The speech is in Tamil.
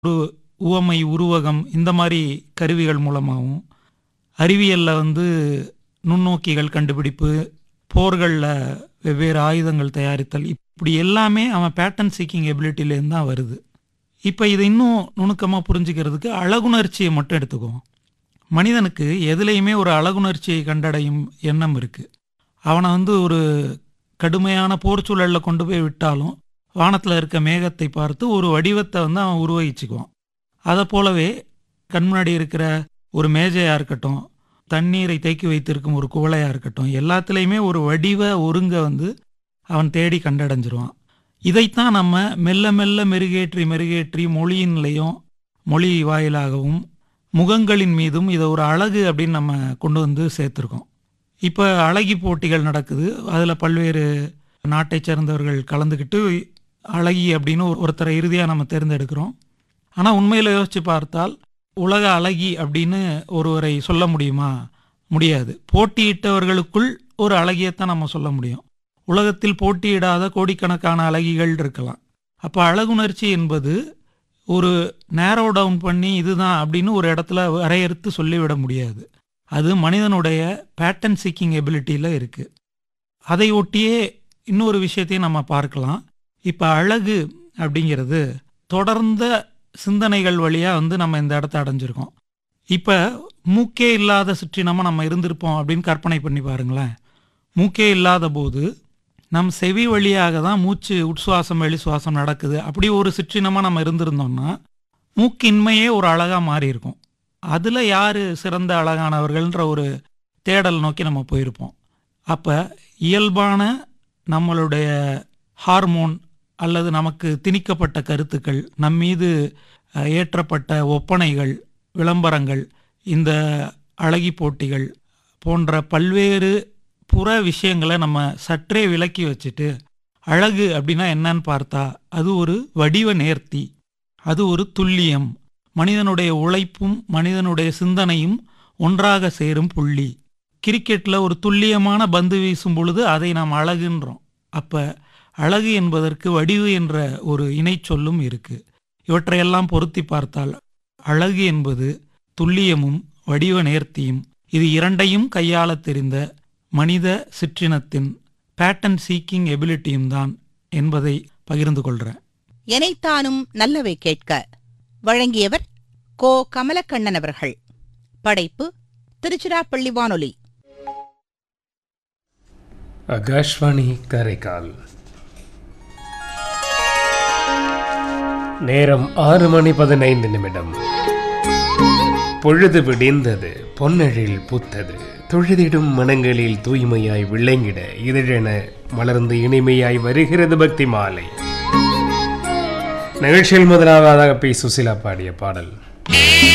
ஒரு உவமை உருவகம் இந்த மாதிரி கருவிகள் மூலமாகவும் அறிவியலில் வந்து நுண்ணோக்கிகள் கண்டுபிடிப்பு போர்களில் வெவ்வேறு ஆயுதங்கள் தயாரித்தல் இப்படி எல்லாமே அவன் பேட்டன் சீக்கிங் எபிலிட்டிலேருந்து தான் வருது இப்போ இதை இன்னும் நுணுக்கமாக புரிஞ்சுக்கிறதுக்கு அழகுணர்ச்சியை மட்டும் எடுத்துக்குவோம் மனிதனுக்கு எதுலேயுமே ஒரு அழகுணர்ச்சியை கண்டடையும் எண்ணம் இருக்குது அவனை வந்து ஒரு கடுமையான போர் சூழலில் கொண்டு போய் விட்டாலும் வானத்தில் இருக்க மேகத்தை பார்த்து ஒரு வடிவத்தை வந்து அவன் உருவகிச்சுக்குவான் அதை போலவே கண் முன்னாடி இருக்கிற ஒரு மேஜையாக இருக்கட்டும் தண்ணீரை தேக்கி வைத்திருக்கும் ஒரு குவளையாக இருக்கட்டும் எல்லாத்துலேயுமே ஒரு வடிவ ஒருங்க வந்து அவன் தேடி கண்டடைஞ்சிருவான் இதைத்தான் நம்ம மெல்ல மெல்ல மெருகேற்றி மெருகேற்றி மொழியின்லையும் மொழி வாயிலாகவும் முகங்களின் மீதும் இதை ஒரு அழகு அப்படின்னு நம்ம கொண்டு வந்து சேர்த்துருக்கோம் இப்போ அழகி போட்டிகள் நடக்குது அதில் பல்வேறு நாட்டை சேர்ந்தவர்கள் கலந்துக்கிட்டு அழகி அப்படின்னு ஒரு- ஒருத்தரை இறுதியாக நம்ம தேர்ந்தெடுக்கிறோம் ஆனால் உண்மையில் யோசித்து பார்த்தால் உலக அழகி அப்படின்னு ஒருவரை சொல்ல முடியுமா முடியாது போட்டியிட்டவர்களுக்குள் ஒரு அழகியத்தான் நம்ம சொல்ல முடியும் உலகத்தில் போட்டியிடாத கோடிக்கணக்கான அழகிகள் இருக்கலாம் அப்போ அழகுணர்ச்சி என்பது ஒரு நேரோ டவுன் பண்ணி இதுதான் அப்படின்னு ஒரு இடத்துல வரையறுத்து சொல்லிவிட முடியாது அது மனிதனுடைய பேட்டன் சீக்கிங் எபிலிட்டியில் இருக்குது அதை ஒட்டியே இன்னொரு விஷயத்தையும் நம்ம பார்க்கலாம் இப்போ அழகு அப்படிங்கிறது தொடர்ந்த சிந்தனைகள் வழியாக வந்து நம்ம இந்த இடத்த அடைஞ்சிருக்கோம் இப்போ மூக்கே இல்லாத சிற்றினமாக நம்ம இருந்திருப்போம் அப்படின்னு கற்பனை பண்ணி பாருங்களேன் மூக்கே இல்லாத போது நம் செவி வழியாக தான் மூச்சு உட்சுவாசம் வெளி சுவாசம் நடக்குது அப்படி ஒரு சிற்றினமாக நம்ம இருந்திருந்தோம்னா மூக்கின்மையே ஒரு அழகாக மாறி இருக்கும் அதில் யார் சிறந்த அழகானவர்கள்ன்ற ஒரு தேடல் நோக்கி நம்ம போயிருப்போம் அப்போ இயல்பான நம்மளுடைய ஹார்மோன் அல்லது நமக்கு திணிக்கப்பட்ட கருத்துக்கள் நம் மீது அஹ், ஏற்றப்பட்ட ஒப்பனைகள் விளம்பரங்கள் இந்த அழகி போட்டிகள் போன்ற பல்வேறு புற விஷயங்களை நம்ம சற்றே விலக்கி வச்சுட்டு அழகு அப்படின்னா என்னன்னு பார்த்தா அது ஒரு வடிவ நேர்த்தி அது ஒரு துல்லியம் மனிதனுடைய உழைப்பும் மனிதனுடைய சிந்தனையும் ஒன்றாக சேரும் புள்ளி கிரிக்கெட்டில் ஒரு துல்லியமான பந்து வீசும் பொழுது அதை நாம் அழகுன்றோம் அப்போ அழகு என்பதற்கு வடிவு என்ற ஒரு இணைச்சொல்லும் இருக்கு இவற்றையெல்லாம் பொருத்தி பார்த்தால் அழகு என்பது துல்லியமும் வடிவ நேர்த்தியும் இது இரண்டையும் கையாளத் தெரிந்த மனித சிற்றினத்தின் பேட்டன் சீக்கிங் எபிலிட்டியும் தான் என்பதை பகிர்ந்து கொள்கிறேன் எனைத்தானும் நல்லவை கேட்க வழங்கியவர் கோ கமலக்கண்ணன் அவர்கள் படைப்பு திருச்சிராப்பள்ளி வானொலி ஆகாஷ்வாணி காரைக்கால் நேரம் ஆறு மணி பதினைந்து நிமிடம் பொழுது விடிந்தது பொன்னெழில் பூத்தது தொழுதிடும் மனங்களில் தூய்மையாய் விளங்கிட இதழென மலர்ந்து இனிமையாய் வருகிறது பக்தி மாலை நிகழ்ச்சியில் முதலாவதாக பி சுசிலா பாடிய பாடல்